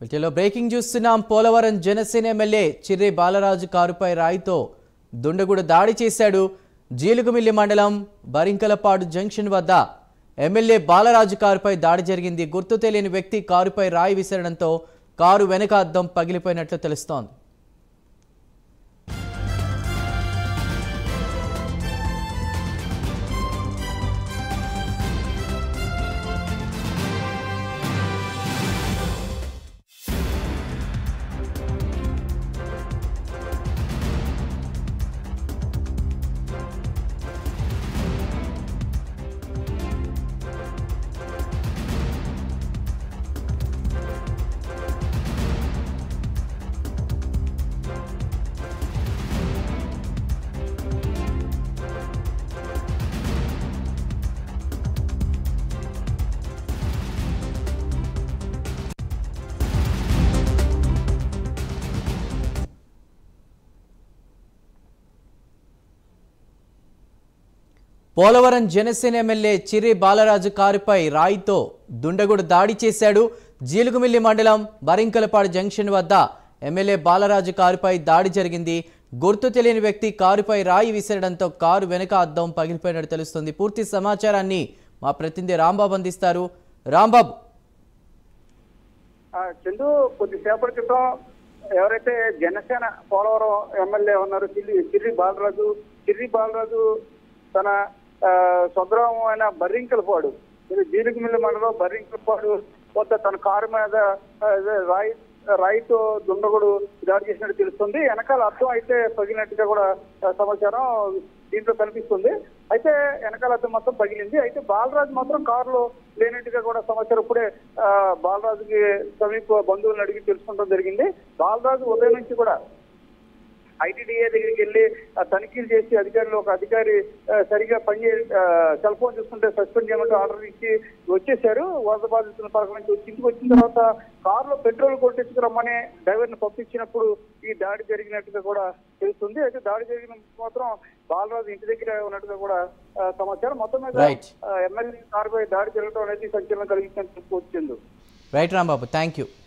వీటిలో బ్రేకింగ్ చూస్తున్నాం పోలవరం జనసేన ఎమ్మెల్యే చిర్రి బాలరాజు కారుపై రాయితో దుండగుడు దాడి చేశాడు జీలుగుమిల్లి మండలం బరింకలపాడు జంక్షన్ వద్ద ఎమ్మెల్యే బాలరాజు కారుపై దాడి జరిగింది గుర్తు తెలియని వ్యక్తి కారుపై రాయి విసరడంతో కారు వెనుక అద్దం పగిలిపోయినట్లు తెలుస్తోంది పోలవరం జనసేన ఎమ్మెల్యే చిర్రి బాలరాజు కారుపై రాయితో దుండగుడు దాడి చేశాడు జీలుగుమిల్లి మండలం బరింకలపాడు జంక్షన్ వద్ద ఎమ్మెల్యే బాలరాజు కారుపై దాడి జరిగింది గుర్తు తెలియని వ్యక్తి కారుపై రాయి విసరడంతో కారు వెనుక అద్దం పగిలిపోయినట్టు తెలుస్తుంది పూర్తి సమాచారాన్ని మా ప్రతినిధి రాంబాబు అందిస్తారు రాంబాబు ఆ, చందు కొద్దిసేపటి క్రితం ఎవరైతే జనసేన పోలవరం ఎమ్మెల్యే ఉన్నారు చిల్లి చిర్రి బాలరాజు చిర్రి బాలరాజు తన ఆ, స్వగ్రామం అయిన బర్రింకలపాడు ఇది జీలిగిమిల్లి మండలం బర్రింకలపాడు వద్ద తన కారు మీద ఆ, ఇదే రాయి రాయితో దుండగుడు దాడి చేసినట్టు తెలుస్తుంది వెనకాల అర్థం అయితే పగిలినట్టుగా కూడా ఆ, సమాచారం దీంట్లో కనిపిస్తుంది అయితే వెనకాల అర్థం మొత్తం పగిలింది అయితే బాలరాజు మాత్రం కారులో లేనట్టుగా కూడా సమాచారం ఇప్పుడే ఆ, బాలరాజుకి సమీప బంధువులను అడిగి తెలుసుకోవడం జరిగింది బాలరాజు ఉదయం నుంచి కూడా ఐటీడీఏ దగ్గరికి వెళ్ళి ఆ, తనిఖీలు చేసి అధికారులు ఒక అధికారి ఆ, సరిగా పని సెల్ ఫోన్ చూస్తుంటే సస్పెండ్ చేయమంటూ ఆర్డర్ ఇచ్చి వచ్చేసారు వరద బాధితుల పథకం నుంచి వచ్చి ఇంటికి వచ్చిన తర్వాత కారులో పెట్రోల్ కొట్టించుకురమ్మని డ్రైవర్ ని పంపించినప్పుడు ఈ దాడి జరిగినట్టుగా కూడా తెలుస్తుంది అయితే దాడి జరిగిన మాత్రం బాలరాజు ఇంటి దగ్గర ఉన్నట్టుగా కూడా ఆ, సమాచారం మొత్తం మీద Right. ఆ, ఎమ్మెల్యే కారుపై దాడి జరగడం అనేది సంచలనం కలిగించినట్టు వచ్చింది రైట్ రాంబాబు థ్యాంక్ యూ